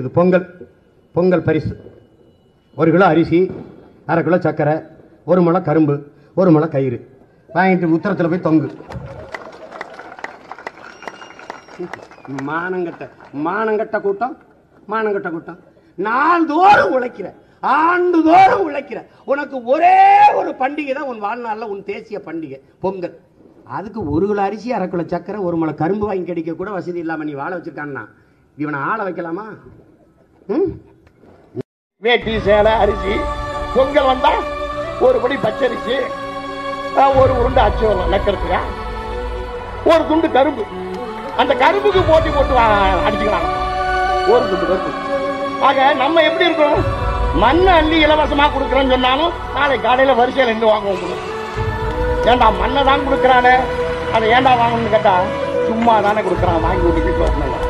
முடிஞ்சது பொங்கல் பொங்கல் பரிசு ஒரு கிலோ அரிசி அரை கிலோ சர்க்கரை ஒரு முளை கரும்பு ஒரு முளை கயிறு வாங்கிட்டு உத்தரத்தில் போய் தொங்கு மானங்கட்ட மானங்கட்ட கூட்டம் மானங்கட்ட கூட்டம் நாள்தோறும் உழைக்கிற ஆண்டுதோறும் உழைக்கிற உனக்கு ஒரே ஒரு பண்டிகை தான் உன் வாழ்நாளில் உன் தேசிய பண்டிகை பொங்கல் அதுக்கு ஒரு கிலோ அரிசி அரை கிலோ சக்கரை ஒரு முளை கரும்பு வாங்கி கிடைக்க கூட வசதி இல்லாம நீ வாழ வச்சிருக்கான்னா இவனை ஆள வைக்கலாமா ம் வேட்டி சேலை அரிசி பொங்கல் வந்தா ஒரு படி பச்சரிசி ஆஹ், ஒரு உருண்டை அச்சு நக்கிறதுக்கா ஒரு துண்டு கரும்பு அந்த கரும்புக்கு போட்டி போட்டு வா- அடிச்சுக்கலாம் ஒரு துண்டு கரும்பு ஆக நம்ம எப்படி இருக்கணும் மண்ணை அள்ளி இலவசமா கொடுக்குறோன்னு சொன்னாலும் நாளை காலையில வரிசையில் நின்று வாங்குவோம் போல. ஏன்டா மண்ணை தான் கொடுக்குறானே அதை ஏன்டா வாங்கணும்னு கேட்டா சும்மா தானே கொடுக்குறான் வாங்கி விட்டு வீட்டுல வரணும்